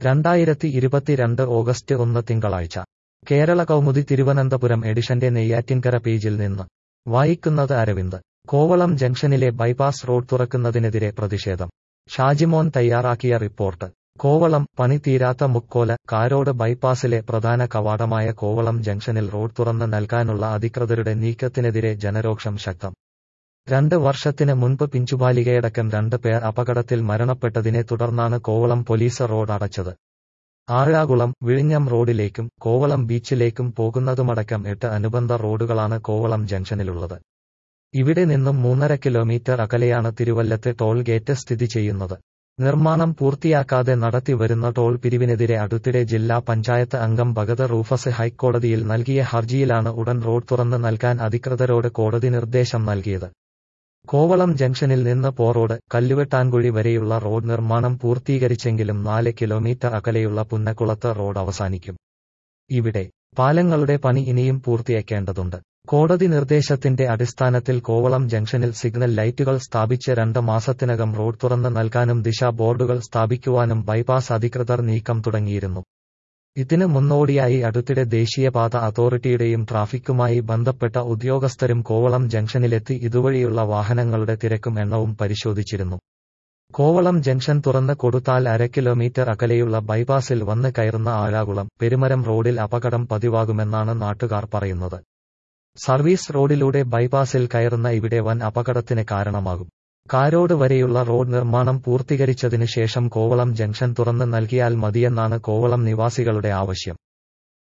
രണ്ടായിരത്തി ഇരുപത്തിരണ്ട് ഓഗസ്റ്റ് ഒന്ന് തിങ്കളാഴ്ച കേരള കൗമുദി തിരുവനന്തപുരം എഡിഷന്റെ നെയ്യാറ്റിൻകര പേജിൽ നിന്ന് വായിക്കുന്നത് അരവിന്ദ് കോവളം ജംഗ്ഷനിലെ ബൈപ്പാസ് റോഡ് തുറക്കുന്നതിനെതിരെ പ്രതിഷേധം ഷാജിമോൻ തയ്യാറാക്കിയ റിപ്പോർട്ട് കോവളം പണി തീരാത്ത മുക്കോല കാരോട് ബൈപ്പാസിലെ പ്രധാന കവാടമായ കോവളം ജംഗ്ഷനിൽ റോഡ് തുറന്ന് നൽകാനുള്ള അധികൃതരുടെ നീക്കത്തിനെതിരെ ജനരോക്ഷം ശക്തം രണ്ട് വർഷത്തിന് മുൻപ് പിഞ്ചുബാലികയടക്കം രണ്ട് പേർ അപകടത്തിൽ മരണപ്പെട്ടതിനെ തുടർന്നാണ് കോവളം പോലീസ് റോഡ് അടച്ചത് ആഴാകുളം വിഴിഞ്ഞം റോഡിലേക്കും കോവളം ബീച്ചിലേക്കും പോകുന്നതുമടക്കം എട്ട് അനുബന്ധ റോഡുകളാണ് കോവളം ജംഗ്ഷനിലുള്ളത് ഇവിടെ നിന്നും മൂന്നര കിലോമീറ്റർ അകലെയാണ് തിരുവല്ലത്തെ ടോൾ ഗേറ്റ് സ്ഥിതി ചെയ്യുന്നത് നിർമ്മാണം പൂർത്തിയാക്കാതെ നടത്തിവരുന്ന ടോൾ പിരിവിനെതിരെ അടുത്തിടെ ജില്ലാ പഞ്ചായത്ത് അംഗം ഭഗത് റൂഫസ് ഹൈക്കോടതിയിൽ നൽകിയ ഹർജിയിലാണ് ഉടൻ റോഡ് തുറന്ന് നൽകാൻ അധികൃതരോട് കോടതി നിർദ്ദേശം നൽകിയത് കോവളം ജംഗ്ഷനിൽ നിന്ന് പോറോഡ് കല്ലുവെട്ടാൻകുഴി വരെയുള്ള റോഡ് നിർമ്മാണം പൂർത്തീകരിച്ചെങ്കിലും നാല് കിലോമീറ്റർ അകലെയുള്ള പുന്നക്കുളത്ത് റോഡ് അവസാനിക്കും ഇവിടെ പാലങ്ങളുടെ പണി ഇനിയും പൂർത്തിയാക്കേണ്ടതുണ്ട് കോടതി നിർദ്ദേശത്തിന്റെ അടിസ്ഥാനത്തിൽ കോവളം ജംഗ്ഷനിൽ സിഗ്നൽ ലൈറ്റുകൾ സ്ഥാപിച്ച് രണ്ട് മാസത്തിനകം റോഡ് തുറന്ന് നൽകാനും ദിശാ ബോർഡുകൾ സ്ഥാപിക്കുവാനും ബൈപ്പാസ് അധികൃതർ നീക്കം തുടങ്ങിയിരുന്നു ഇതിന് മുന്നോടിയായി അടുത്തിടെ ദേശീയപാത അതോറിറ്റിയുടെയും ട്രാഫിക്കുമായി ബന്ധപ്പെട്ട ഉദ്യോഗസ്ഥരും കോവളം ജംഗ്ഷനിലെത്തി ഇതുവഴിയുള്ള വാഹനങ്ങളുടെ തിരക്കും എണ്ണവും പരിശോധിച്ചിരുന്നു കോവളം ജംഗ്ഷൻ തുറന്ന് കൊടുത്താൽ അര കിലോമീറ്റർ അകലെയുള്ള ബൈപ്പാസിൽ വന്ന് കയറുന്ന ആഴാകുളം പെരുമരം റോഡിൽ അപകടം പതിവാകുമെന്നാണ് നാട്ടുകാർ പറയുന്നത് സർവീസ് റോഡിലൂടെ ബൈപ്പാസിൽ കയറുന്ന ഇവിടെ വൻ അപകടത്തിന് കാരണമാകും കാരോട് വരെയുള്ള റോഡ് നിർമ്മാണം പൂർത്തീകരിച്ചതിനു ശേഷം കോവളം ജംഗ്ഷൻ തുറന്ന് നൽകിയാൽ മതിയെന്നാണ് കോവളം നിവാസികളുടെ ആവശ്യം